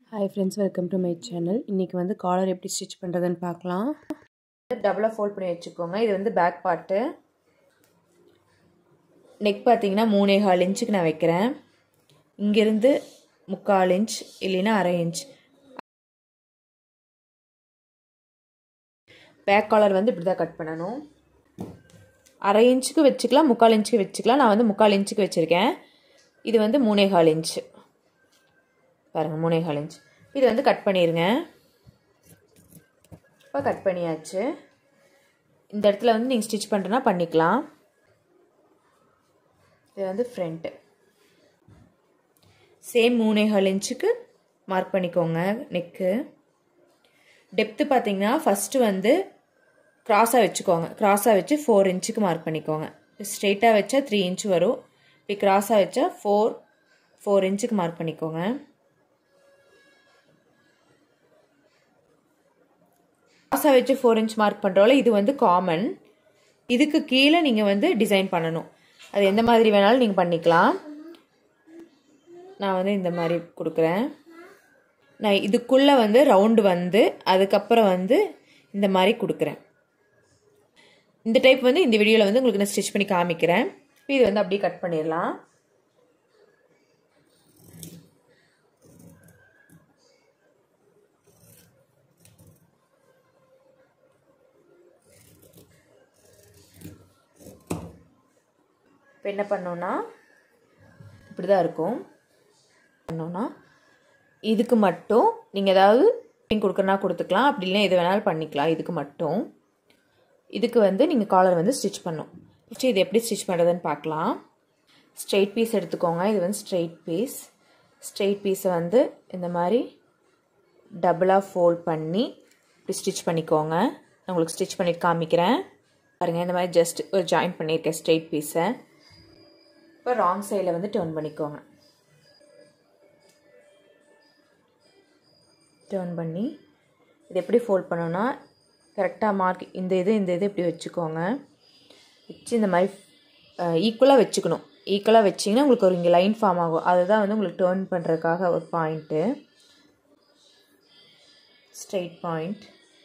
hi friends welcome to my channel இன்றைக்கி வந்து collar எப்படி ஸ்டிச் பண்ணுறதுன்னு பார்க்கலாம் டபுளாக ஃபோல்ட் பண்ணி வச்சுக்கோங்க இது வந்து பேக் பார்ட்டு நெக் பார்த்தீங்கன்னா மூணே கால் இன்ச்சுக்கு நான் வைக்கிறேன் இங்கேருந்து முக்கால் இன்ச் இல்லைன்னா அரை இன்ச் பேக் காலர் வந்து இப்படி தான் கட் பண்ணணும் அரை இன்ச்சுக்கு வச்சுக்கலாம் முக்கால் இன்ச்சுக்கு வச்சுக்கலாம் நான் வந்து முக்கால் இன்ச்சுக்கு வச்சுருக்கேன் இது வந்து மூணே கால் இன்ச்சு பாருங்கள் மூணே கால் இன்ச் இது வந்து கட் பண்ணிடுங்க இப்போ கட் பண்ணியாச்சு இந்த இடத்துல வந்து நீங்கள் ஸ்டிச் பண்ணுறனா பண்ணிக்கலாம் இது வந்து ஃப்ரண்ட்டு சேம் மூணே கால் இன்ச்சுக்கு மார்க் பண்ணிக்கோங்க நெக்கு டெப்த்து பார்த்தீங்கன்னா ஃபஸ்ட்டு வந்து க்ராஸாக வச்சுக்கோங்க க்ராஸாக வச்சு ஃபோர் இன்ச்சுக்கு மார்க் பண்ணிக்கோங்க ஸ்ட்ரெயிட்டாக வச்சா த்ரீ இன்ச் வரும் இப்படி க்ராஸாக வச்சா ஃபோர் ஃபோர் இன்ச்சுக்கு மார்க் பண்ணிக்கோங்க க்ராஸாக வச்சு ஃபோர் இன்ச் மார்க் பண்ணுறோம்ல இது வந்து காமன் இதுக்கு கீழே நீங்கள் வந்து டிசைன் பண்ணணும் அது எந்த மாதிரி வேணாலும் நீங்கள் பண்ணிக்கலாம் நான் வந்து இந்த மாதிரி கொடுக்குறேன் நான் இதுக்குள்ளே வந்து ரவுண்டு வந்து அதுக்கப்புறம் வந்து இந்த மாதிரி கொடுக்குறேன் இந்த டைப் வந்து இந்த வீடியோவில் வந்து உங்களுக்கு நான் ஸ்டிச் பண்ணி காமிக்கிறேன் இது வந்து அப்படியே கட் பண்ணிடலாம் இப்போ என்ன பண்ணோன்னா இப்படி தான் இருக்கும் பண்ணோன்னா இதுக்கு மட்டும் நீங்கள் ஏதாவது கொடுக்குறனா கொடுத்துக்கலாம் அப்படி இல்லைனா எது வேணாலும் பண்ணிக்கலாம் இதுக்கு மட்டும் இதுக்கு வந்து நீங்கள் காலர் வந்து ஸ்டிச் பண்ணும் ஃபஸ்ட்டு இது எப்படி ஸ்டிச் பண்ணுறதுன்னு பார்க்கலாம் ஸ்ட்ரெயிட் பீஸ் எடுத்துக்கோங்க இது வந்து ஸ்ட்ரெயிட் பீஸ் ஸ்ட்ரெயிட் பீஸை வந்து இந்த மாதிரி டபுளாக ஃபோல்ட் பண்ணி இப்படி ஸ்டிச் பண்ணிக்கோங்க நான் உங்களுக்கு ஸ்டிச் பண்ணிட்டு காமிக்கிறேன் பாருங்கள் இந்த மாதிரி ஜஸ்ட் ஒரு ஜாயின் பண்ணியிருக்கேன் ஸ்ட்ரெயிட் பீஸை இப்போ ராங் சைடில் வந்து டேர்ன் பண்ணிக்கோங்க டேர்ன் பண்ணி இது எப்படி ஃபோல்ட் பண்ணோன்னா கரெக்டாக மார்க் இந்த இது இந்த இது இப்படி வச்சுக்கோங்க வச்சு இந்த மாதிரி ஈக்குவலாக வச்சுக்கணும் ஈக்குவலாக வச்சிங்கன்னா உங்களுக்கு ஒரு இங்கே லைன் ஃபார்ம் ஆகும் அதுதான் வந்து உங்களுக்கு டேர்ன் பண்ணுறதுக்காக ஒரு பாயிண்ட்டு ஸ்ட்ரெயிட் பாயிண்ட்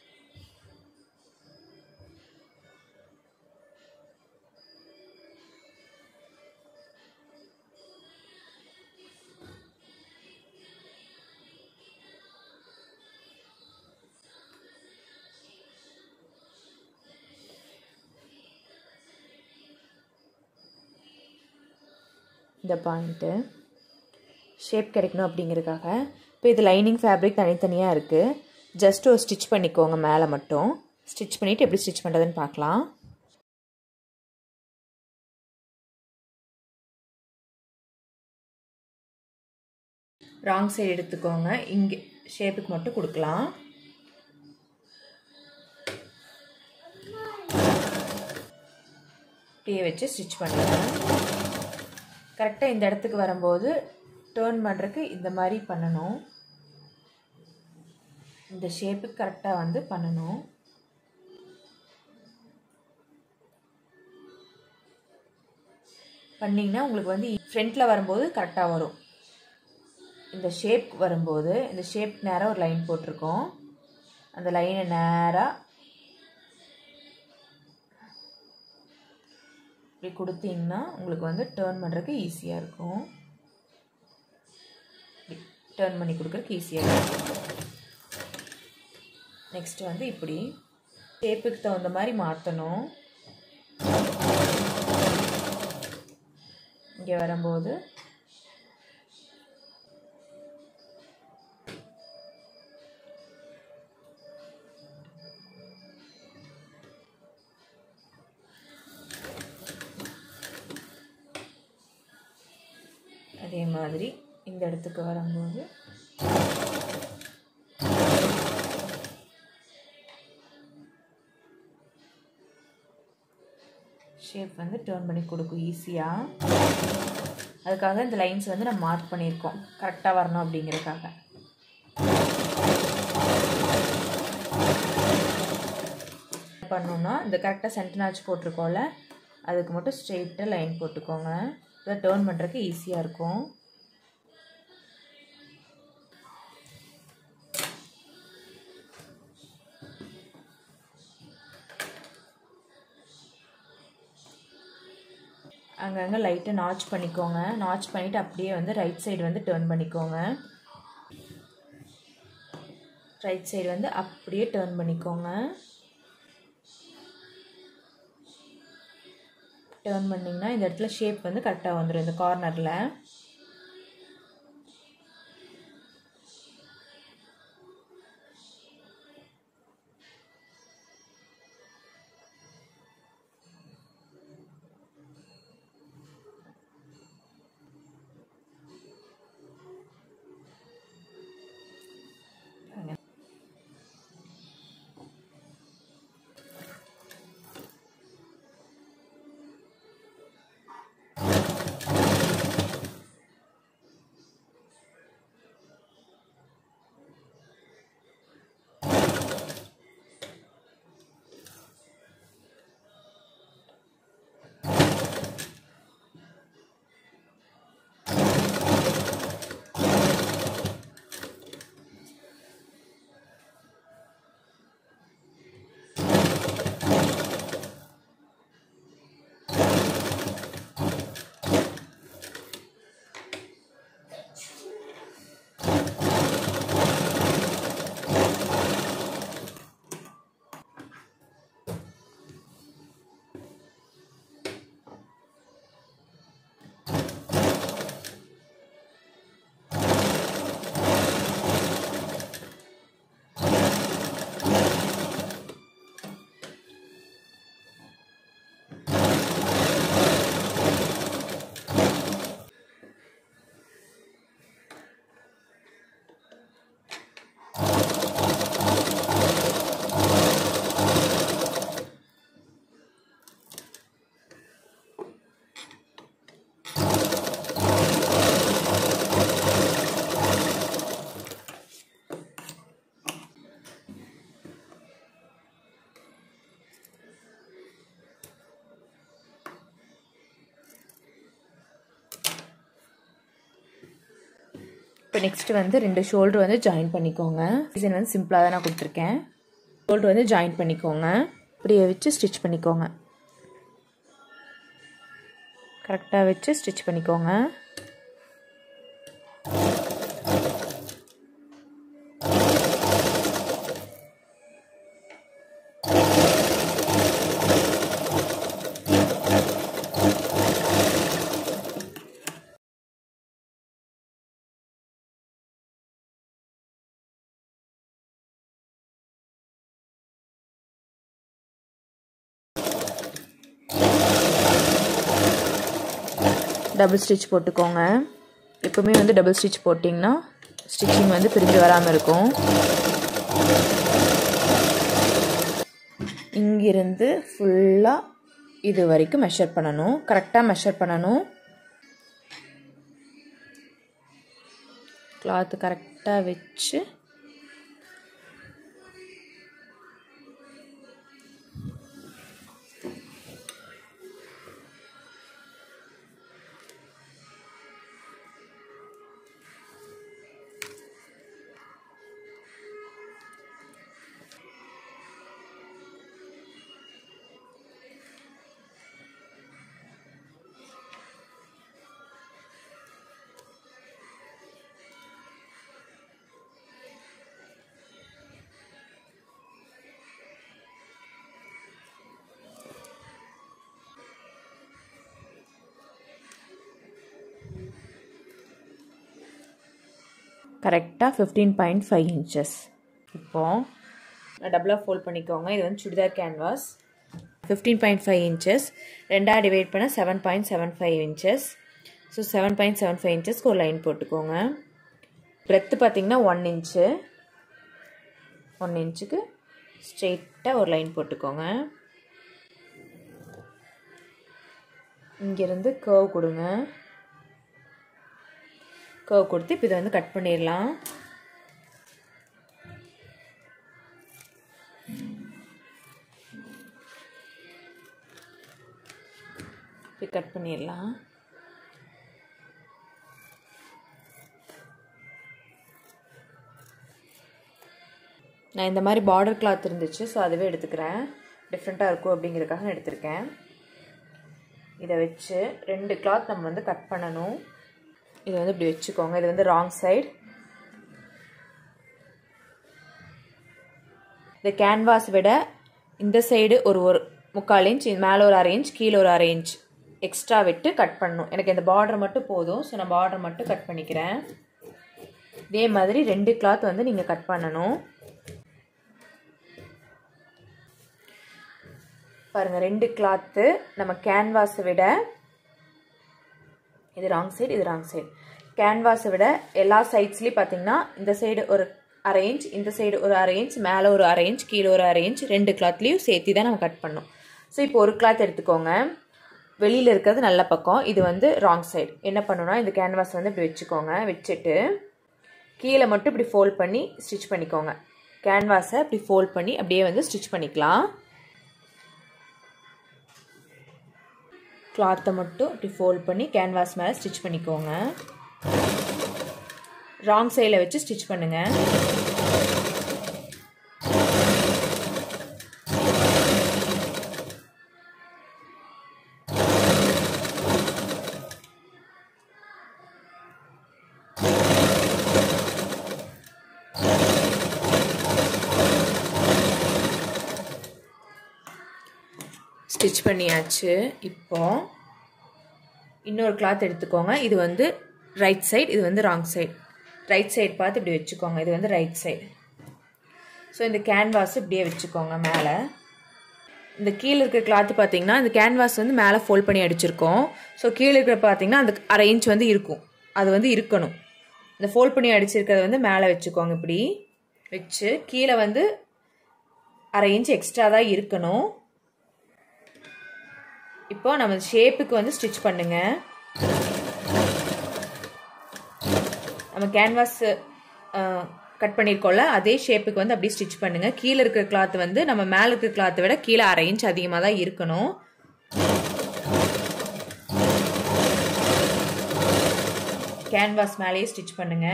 இந்த பாயிண்ட்டு ஷேப் கிடைக்கணும் அப்படிங்கிறதுக்காக இப்போ இது லைனிங் ஃபேப்ரிக் தனித்தனியாக இருக்குது ஜஸ்ட் ஒரு ஸ்டிச் பண்ணிக்கோங்க மேலே மட்டும் ஸ்டிச் பண்ணிவிட்டு எப்படி ஸ்டிச் பண்ணுறதுன்னு பார்க்கலாம் ராங் சைடு எடுத்துக்கோங்க இங்கே ஷேப்புக்கு மட்டும் கொடுக்கலாம் இப்படியே வச்சு ஸ்டிச் பண்ணுறேன் கரெக்டாக இந்த இடத்துக்கு வரும்போது டேர்ன் பண்ணுறதுக்கு இந்த மாதிரி பண்ணணும் இந்த ஷேப்புக்கு கரெக்டாக வந்து பண்ணணும் பண்ணிங்கன்னா உங்களுக்கு வந்து ஃப்ரண்ட்டில் வரும்போது கரெக்டாக வரும் இந்த ஷேப் வரும்போது இந்த ஷேப் நேராக ஒரு லைன் போட்டிருக்கோம் அந்த லைனை நேராக இப்படி கொடுத்தீங்கன்னா உங்களுக்கு வந்து டேர்ன் பண்ணுறதுக்கு ஈஸியாக இருக்கும் டேர்ன் பண்ணி கொடுக்குறதுக்கு ஈஸியாக இருக்கும் நெக்ஸ்ட்டு வந்து இப்படி ஷேப்புக்கு தகுந்த மாதிரி மாற்றணும் இங்கே வரும்போது அதே மாதிரி இந்த இடத்துக்கு வரும்போது ஷேப் வந்து டேர்ன் பண்ணி கொடுக்கும் ஈஸியாக அதுக்காக இந்த லைன்ஸ் வந்து நம்ம மார்க் பண்ணியிருக்கோம் கரெக்டாக வரணும் அப்படிங்கிறதுக்காக பண்ணோன்னா இந்த கரெக்டாக சென்டர் நாச் போட்டிருக்கோம்ல அதுக்கு மட்டும் ஸ்ட்ரெயிட்டாக லைன் போட்டுக்கோங்க இதை டேர்ன் பண்ணுறதுக்கு ஈஸியாக இருக்கும் அங்கங்கே லைட்டாக நாச் பண்ணிக்கோங்க நாச் பண்ணிவிட்டு அப்படியே வந்து ரைட் சைடு வந்து டேர்ன் பண்ணிக்கோங்க ரைட் சைடு வந்து அப்படியே டேர்ன் பண்ணிக்கோங்க டேர்ன் பண்ணிங்கன்னா இந்த இடத்துல ஷேப் வந்து கரெக்டாக வந்துடும் இந்த கார்னரில் இப்போ நெக்ஸ்ட்டு வந்து ரெண்டு ஷோல்டர் வந்து ஜாயின் பண்ணிக்கோங்க டிசைன் வந்து சிம்பிளாக தான் நான் கொடுத்துருக்கேன் ஷோல்டர் வந்து ஜாயின் பண்ணிக்கோங்க இப்படியே வச்சு ஸ்டிச் பண்ணிக்கோங்க கரெக்டாக வச்சு ஸ்டிச் பண்ணிக்கோங்க டபுள் ஸ்டிச் போட்டுக்கோங்க எப்போவுமே வந்து டபுள் ஸ்டிச் போட்டிங்கன்னா ஸ்டிச்சிங் வந்து பிரிஞ்சு வராமல் இருக்கும் இங்கிருந்து ஃபுல்லாக இது வரைக்கும் மெஷர் பண்ணணும் கரெக்டாக மெஷர் பண்ணணும் கிளாத்து கரெக்டாக வச்சு கரெக்டாக ஃபிஃப்டீன் பாயிண்ட் ஃபைவ் இன்ச்சஸ் இப்போது டபுளாக ஃபோல்ட் பண்ணிக்கோங்க இது வந்து churidar canvas fifteen point five inches ரெண்டாக டிவைட் பண்ண seven point seven five inches so seven point seven five இன்ச்சஸ்க்கு ஒரு லைன் போட்டுக்கோங்க பிரெத்து பார்த்தீங்கன்னா ஒன் இன்ச்சு ஒன் இன்ச்சுக்கு ஸ்ட்ரெயிட்டாக ஒரு லைன் போட்டுக்கோங்க இங்கேருந்து கர்வ் கொடுங்க கர்வ் கொடுத்து இப்போ இதை வந்து கட் பண்ணிடலாம் இப்போ கட் பண்ணிடலாம் நான் இந்த மாதிரி பார்டர் கிளாத் இருந்துச்சு ஸோ அதுவே எடுத்துக்கிறேன் டிஃப்ரெண்ட்டாக இருக்கும் அப்படிங்கிறதுக்காக நான் எடுத்திருக்கேன் இதை வச்சு ரெண்டு கிளாத் நம்ம வந்து கட் பண்ணணும் இதை வந்து இப்படி வச்சுக்கோங்க இது வந்து ராங் சைடு இந்த கேன்வாஸ் விட இந்த சைடு ஒரு ஒரு முக்கால் இன்ச் மேலே ஒரு அரை இன்ச் கீழே ஒரு அரை இன்ச் எக்ஸ்ட்ரா விட்டு கட் பண்ணணும் எனக்கு இந்த பார்டர் மட்டும் போதும் ஸோ நான் பார்டர் மட்டும் கட் பண்ணிக்கிறேன் இதே மாதிரி ரெண்டு கிளாத் வந்து நீங்கள் கட் பண்ணணும் பாருங்கள் ரெண்டு கிளாத்து நம்ம கேன்வாஸை விட இது ராங் சைடு இது ராங் சைடு கேன்வாஸை விட எல்லா சைட்ஸ்லேயும் பார்த்தீங்கன்னா இந்த சைடு ஒரு அரை இன்ச் இந்த சைடு ஒரு அரை இன்ச் மேலே ஒரு அரை இன்ச் கீழே ஒரு அரை இன்ச் ரெண்டு கிளாத்லேயும் சேர்த்து தான் நம்ம கட் பண்ணோம் ஸோ இப்போ ஒரு கிளாத் எடுத்துக்கோங்க வெளியில் இருக்கிறது நல்ல பக்கம் இது வந்து ராங் சைடு என்ன பண்ணணும்னா இந்த கேன்வாஸ் வந்து இப்படி வச்சுக்கோங்க வச்சுட்டு கீழே மட்டும் இப்படி ஃபோல்ட் பண்ணி ஸ்டிச் பண்ணிக்கோங்க கேன்வாஸை இப்படி ஃபோல்ட் பண்ணி அப்படியே வந்து ஸ்டிச் பண்ணிக்கலாம் கிளாத்தை மட்டும் இப்படி ஃபோல்ட் பண்ணி கேன்வாஸ் மேலே ஸ்டிச் பண்ணிக்கோங்க ராங் சைடில் வச்சு ஸ்டிச் பண்ணுங்கள் ஸ்டிச் பண்ணியாச்சு இப்போ இன்னொரு கிளாத் எடுத்துக்கோங்க இது வந்து ரைட் சைடு இது வந்து ராங் சைடு ரைட் சைடு பார்த்து இப்படி வச்சுக்கோங்க இது வந்து ரைட் சைடு ஸோ இந்த கேன்வாஸ் இப்படியே வச்சுக்கோங்க மேலே இந்த கீழே இருக்கிற கிளாத்து பார்த்தீங்கன்னா இந்த கேன்வாஸ் வந்து மேலே ஃபோல்ட் பண்ணி அடிச்சிருக்கோம் ஸோ கீழே இருக்கிற பார்த்தீங்கன்னா அந்த அரை இன்ச் வந்து இருக்கும் அது வந்து இருக்கணும் இந்த ஃபோல்ட் பண்ணி அடிச்சிருக்கிறத வந்து மேலே வச்சுக்கோங்க இப்படி வச்சு கீழே வந்து அரை இன்ச் எக்ஸ்ட்ரா தான் இருக்கணும் இப்போ நம்ம ஷேப்புக்கு வந்து ஸ்டிச் பண்ணுங்க நம்ம கேன்வாஸ் கட் பண்ணியிருக்கோம்ல அதே ஷேப்புக்கு வந்து அப்படியே ஸ்டிச் பண்ணுங்க கீழே இருக்கிற கிளாத் வந்து நம்ம மேலே இருக்கிற கிளாத்தை விட கீழே அரை இன்ச் அதிகமாக தான் இருக்கணும் கேன்வாஸ் மேலேயே ஸ்டிச் பண்ணுங்க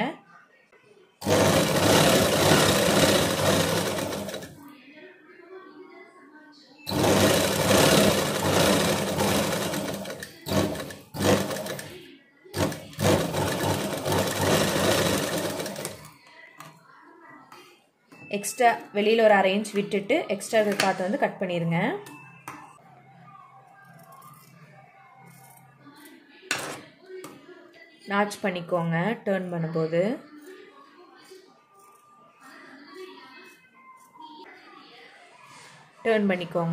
எக்ஸ்ட்ரா வெளியில் ஒரு அரை இன்ச் விட்டுட்டு எக்ஸ்ட்ரா இருக்கிற கிளாத்தை வந்து கட் பண்ணிடுங்க நாச் பண்ணிக்கோங்க டேர்ன் பண்ணும்போது டேர்ன் பண்ணிக்கோங்க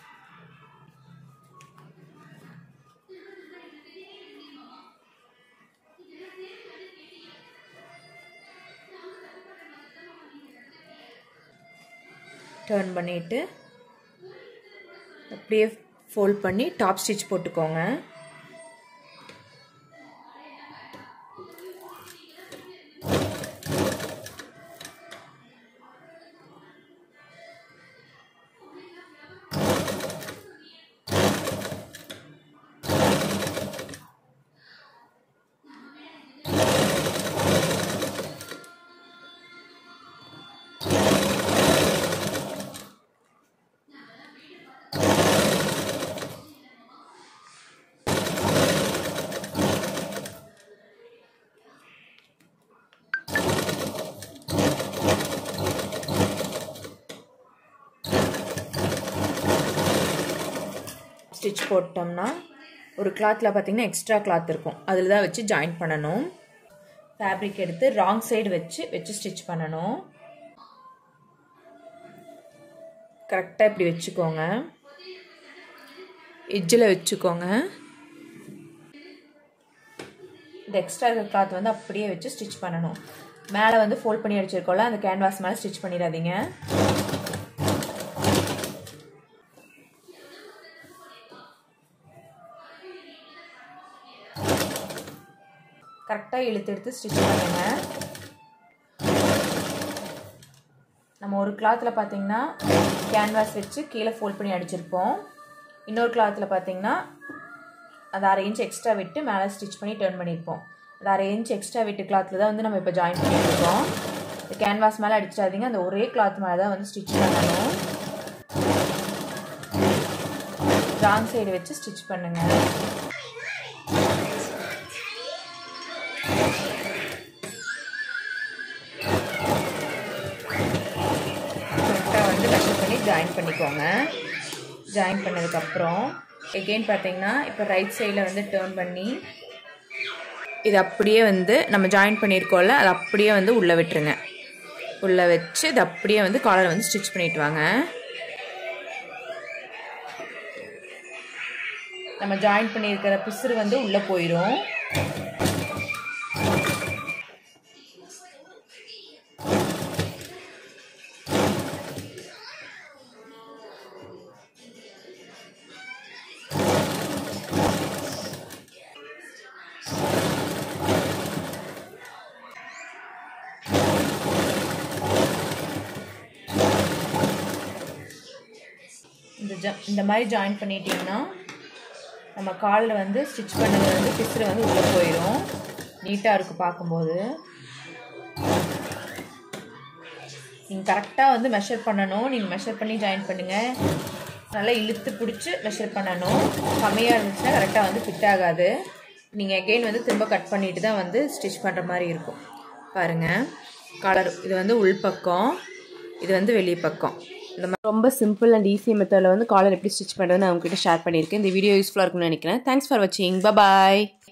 டேர்ன் பண்ணிவிட்டு அப்படியே ஃபோல்ட் பண்ணி டாப் ஸ்டிச் போட்டுக்கோங்க ஸ்டிச் போட்டோம்னா ஒரு கிளாத்தில் பார்த்தீங்கன்னா எக்ஸ்ட்ரா கிளாத் இருக்கும் அதில் தான் வச்சு ஜாயின் பண்ணணும் ஃபேப்ரிக் எடுத்து ராங் சைடு வச்சு வச்சு ஸ்டிச் பண்ணணும் கரெக்டாக இப்படி வச்சுக்கோங்க எஜ்ஜில் வச்சுக்கோங்க இந்த எக்ஸ்ட்ரா இருக்கிற கிளாத் வந்து அப்படியே வச்சு ஸ்டிச் பண்ணணும் மேலே வந்து ஃபோல்ட் பண்ணி அடிச்சிருக்கோம்ல அந்த கேன்வாஸ் மேலே ஸ்டிச் பண்ணிடாதீங்க கரெக்டாக இழுத்து எடுத்து ஸ்டிச் பண்ணுங்க நம்ம ஒரு கிளாத்தில் பார்த்தீங்கன்னா கேன்வாஸ் வச்சு கீழே ஃபோல்ட் பண்ணி அடிச்சிருப்போம் இன்னொரு கிளாத்தில் பார்த்தீங்கன்னா அந்த அரை இன்ச் எக்ஸ்ட்ரா விட்டு மேலே ஸ்டிச் பண்ணி டேர்ன் பண்ணியிருப்போம் அந்த அரை இன்ச் எக்ஸ்ட்ரா விட்டு கிளாத்தில் தான் வந்து நம்ம இப்போ ஜாயின் பண்ணியிருக்கோம் இந்த கேன்வாஸ் மேலே அடிச்சிடாதீங்க அந்த ஒரே கிளாத் மேலே தான் வந்து ஸ்டிச் பண்ணணும் ராங் சைடு வச்சு ஸ்டிச் பண்ணுங்கள் கரெக்டாக வந்து மெஷர் பண்ணி ஜாயின் பண்ணிக்கோங்க ஜாயின் பண்ணதுக்கப்புறம் எகெயின் பார்த்தீங்கன்னா இப்போ ரைட் சைடில் வந்து டேர்ன் பண்ணி இது அப்படியே வந்து நம்ம ஜாயின் பண்ணியிருக்கோம்ல அது அப்படியே வந்து உள்ளே விட்டுருங்க உள்ளே வச்சு இது அப்படியே வந்து காலர் வந்து ஸ்டிச் பண்ணிட்டு வாங்க நம்ம ஜாயின் பண்ணியிருக்கிற பிசுறு வந்து உள்ளே போயிடும் இந்த ஜ இந்த மாதிரி ஜாயின் பண்ணிட்டீங்கன்னா நம்ம காலில் வந்து ஸ்டிச் பண்ணது வந்து பிசுறு வந்து உள்ளே போயிடும் நீட்டாக இருக்குது பார்க்கும்போது நீங்கள் கரெக்டாக வந்து மெஷர் பண்ணணும் நீங்கள் மெஷர் பண்ணி ஜாயின் பண்ணுங்கள் நல்லா இழுத்து பிடிச்சி மெஷர் பண்ணணும் கம்மியாக இருந்துச்சுன்னா கரெக்டாக வந்து ஃபிட் ஆகாது நீங்கள் அகெயின் வந்து திரும்ப கட் பண்ணிட்டு தான் வந்து ஸ்டிச் பண்ணுற மாதிரி இருக்கும் பாருங்கள் கலர் இது வந்து உள்பக்கம் இது வந்து வெளி பக்கம் இந்த மாதிரி ரொம்ப சிம்பிள் அண்ட் ஈஸி மெத்தடில் வந்து காலர் எப்படி ஸ்டிச் பண்ணுறதுன்னு நான் உங்ககிட்ட ஷேர் பண்ணியிருக்கேன் இந்த வீடியோ யூஸ்ஃபுல்லாக இருக்கும்னு நினைக்கிறேன் தேங்க்ஸ் ஃபார் வாட்சிங் பாய்